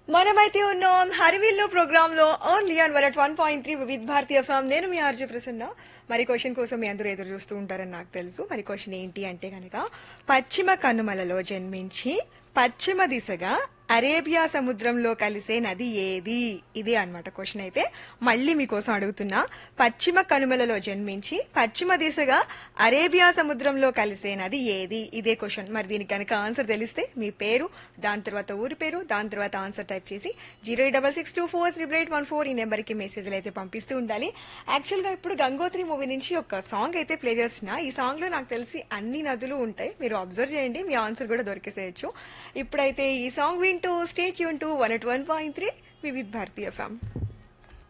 మనమైతే ఉన్నాం హరివిల్లు ప్రోగ్రామ్ లో only on one one point three Vividh Bharati F M నేను మీ ఆర్జే ప్రసన్న మరి క్వశ్చన్ కోసం మీ అందరూ ఎదురు చూస్తూ ఉంటారని నాకు తెలుసు మరి క్వశ్చన్ ఏంటి అంటే కనుక పశ్చిమ కనుమలలో జన్మించి పశ్చిమ దిశగా అరేబియా సముద్రంలో కలిసే నది ఏది ఇదే అన్నమాట క్వశ్చన్ అయితే మళ్ళీ మీకోసం అడుగుతున్నా పశ్చిమ కనుమలలో జన్మించి పశ్చిమ దిశగా అరేబియా సముద్రంలో కలిసే నది ఏది ఇదే క్వశ్చన్ మరి దీనికి కనుక ఆన్సర్ తెలిస్తే మీ పేరు దాని తర్వాత ఊరి పేరు దాని తర్వాత ఆన్సర్ టైప్ చేసి zero eight double six two four triple eight one four ఈ నెంబర్కి మెసేజ్లు అయితే పంపిస్తూ ఉండాలి యాక్చువల్గా ఇప్పుడు గంగోత్రి మూవీ నుంచి ఒక సాంగ్ అయితే ప్లే చేస్తున్నా ఈ సాంగ్ లో నాకు తెలిసి అన్ని నదులు ఉంటాయి మీరు అబ్జర్వ్ చేయండి మీ ఆన్సర్ కూడా దొరికేసేయచ్చు ఇప్పుడైతే ఈ సాంగ్ వింటూ స్టేట్ యూన్ to one eight one point three Vividh Bharati ఫ్యామ్